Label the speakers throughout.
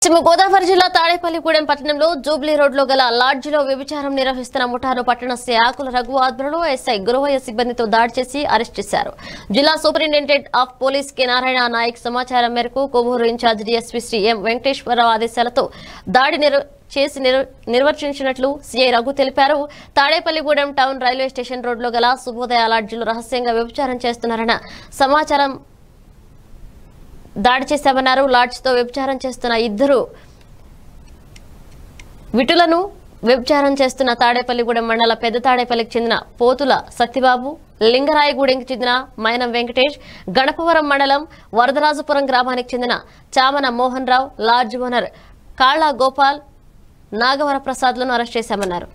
Speaker 1: పశ్చిమ గోదావరి జిల్లా తాడేపల్లిగూడెం పట్టణంలో జూబ్లీ రోడ్లో గల లాడ్జిలో వ్యభిచారం నిర్వహిస్తున్న ముఠాను పట్టణ శ్రీ ఆకుల రఘు ఆధ్వర్యంలో ఎస్ఐ గురువయ్య సిబ్బందితో దాడి చేసి అరెస్ట్ చేశారు జిల్లా superintendent of police K Narayana Nayak సమాచారం మేరకు Kovvur incharge DSP Shri M Venkateswararao ఆదేశాలతో దాడి నిర్- చేసి నిర్- నిర్వర్తించినట్లు సీఐ రఘు తెలిపారు తాడేపల్లిగూడెం టౌన్ రైల్వే స్టేషన్ రోడ్లో గల శుభోదయ లాడ్జిలో రహస్యంగా వ్యభిచారం చేస్తున్నారన్న సమాచారం దాడి చేశామన్నారు లాడ్జ్ తో వ్యభిచారం చేస్తున్న ఇద్దరు విటులను వ్యభిచారం చేస్తున్న తాడేపల్లిగూడెం మండల పెద్ద తాడేపల్లికి చెందిన పోతుల సత్యబాబు లింగరాయగూడెంకి చెందిన మైనం వెంకటేష్ గణపవరం మండలం వరదరాజపురం గ్రామానికి చెందిన Chamana Mohan Rao lodge owner Kalla Gopal నాగవర ప్రసాద్లను arrest చేశామన్నారు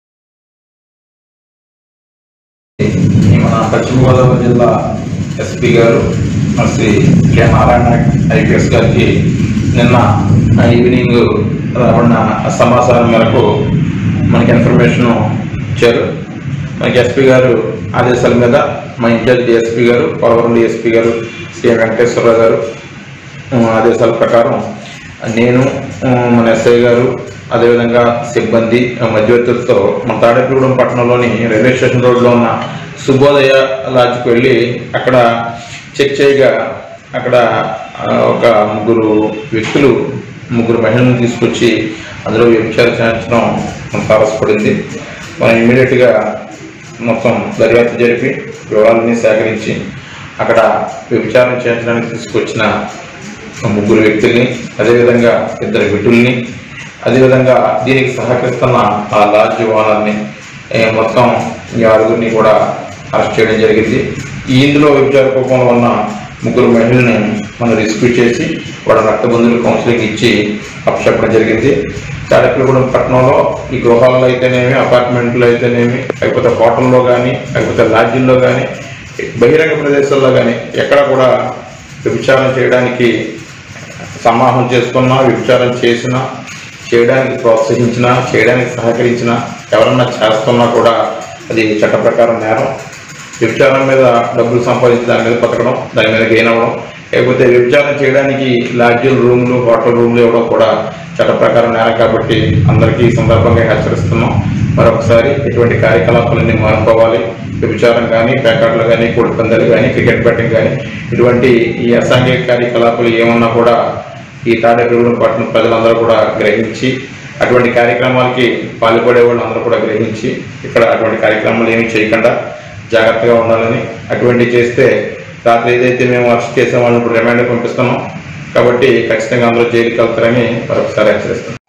Speaker 2: మన పశ్చిమ గోదావరి జిల్లా ఎస్పీ గారు మరి శ్రీ కె నారాయణ ఐపీఎస్ గారికి నిన్న ఈవినింగ్ రాబడిన సమాచారం మేరకు మనకి ఇన్ఫర్మేషన్ ఇచ్చారు మనకి ఎస్పీ గారు ఆదేశాల మీద మా ఇన్ఛార్జ్ డిఎస్పీ గారు పోలవరం డిఎస్పీ గారు శ్రీ వెంకటేశ్వరరావు గారు ఉమ్, ఆదేశాల ప్రకారం నేను ఉమ్, మన ఎస్ఐ గారు అదేవిధంగా సిబ్బంది ఆ, మధ్యవర్తులతో మన తాడేపల్లిగూడెం పట్టణంలోని రైల్వే స్టేషన్ రోడ్లో ఉన్న శుభోదయ లాడ్జ్కి వెళ్ళి అక్కడ చెక్ చేయగా అక్కడ ఆ, ఒక ముగ్గురు వ్యక్తులు ముగ్గురు మహిళలను తీసుకొచ్చి అందులో వ్యభిచార చేయించడం మనకు తారసపడింది మనం ఇమీడియట్గా మొత్తం దర్యాప్తు జరిపి వివరాలన్నీ సేకరించి అక్కడ వ్యభిచారం చేయించడానికి తీసుకొచ్చిన ముగ్గురు వ్యక్తుల్ని అదేవిధంగా ఇద్దరు విటుల్ని అదేవిధంగా దీనికి సహకరిస్తున్న ఆ లాడ్జ్ ఓనర్ని ఏ, మొత్తం ఈ ఆరుగురిని కూడా అరెస్ట్ చేయడం జరిగింది ఈ ఇందులో వ్యభిచార కోపంలో ఉన్న ముగ్గురు మహిళల్ని మనం రెస్క్యూ చేసి వాళ్ళ రక్తబంధువులు కౌన్సిలింగ్ ఇచ్చి అప్పచెప్పడం జరిగింది తాడేపల్లిగూడెం పట్టణంలో ఈ గృహాల్లో అయితేనేమి అపార్ట్మెంట్లో అయితేనేమి లేకపోతే హోటల్లో కానీ లేకపోతే లాడ్జిల్లో కానీ బహిరంగ ప్రదేశాల్లో కానీ ఎక్కడ కూడా వ్యభిచారం చేయడానికి సమాహం చేసుకున్నా వ్యభిచారం చేసినా చేయడానికి ప్రోత్సహించినా చేయడానికి సహకరించినా ఎవరన్నా చేస్తున్నా కూడా అది చట్ట ప్రకారం నేరం వ్యభిచారం మీద డబ్బులు సంపాదించి దాని మీద బతకడం దాని మీద గెయిన్ అవ్వడం లేకపోతే వ్యభిచారం చేయడానికి లాడ్జిల్ రూమ్లు హోటల్ రూమ్లు ఇవ్వడం కూడా చట్ట ప్రకారం నేరం కాబట్టి అందరికీ ఈ సందర్భంగా హెచ్చరిస్తున్నాం మరొకసారి ఇటువంటి కార్యకలాపాలన్నీ మానుకోవాలి వ్యభిచారం కానీ ప్యాకెట్లు కానీ కోడి పందాలు కానీ క్రికెట్ బ్యాటింగ్ కానీ ఇటువంటి ఈ అసాంఘిక కార్యకలాపాలు ఏమన్నా కూడా ఈ తాడేపల్లిగూడెం పట్టణ ప్రజలందరూ కూడా గ్రహించి అటువంటి కార్యక్రమాలకి పాల్పడే వాళ్ళు అందరూ కూడా గ్రహించి ఇక్కడ అటువంటి కార్యక్రమాలు ఏమీ చేయకుండా జాగ్రత్తగా ఉండాలని అటువంటి చేస్తే రాత్రి ఏదైతే మేము అరెస్ట్ చేసామో వాళ్ళని ఇప్పుడు రిమాండ్ పంపిస్తున్నాం కాబట్టి ఖచ్చితంగా అందరూ జైలుకి వెళ్తారని మరొకసారి హెచ్చరిస్తున్నాం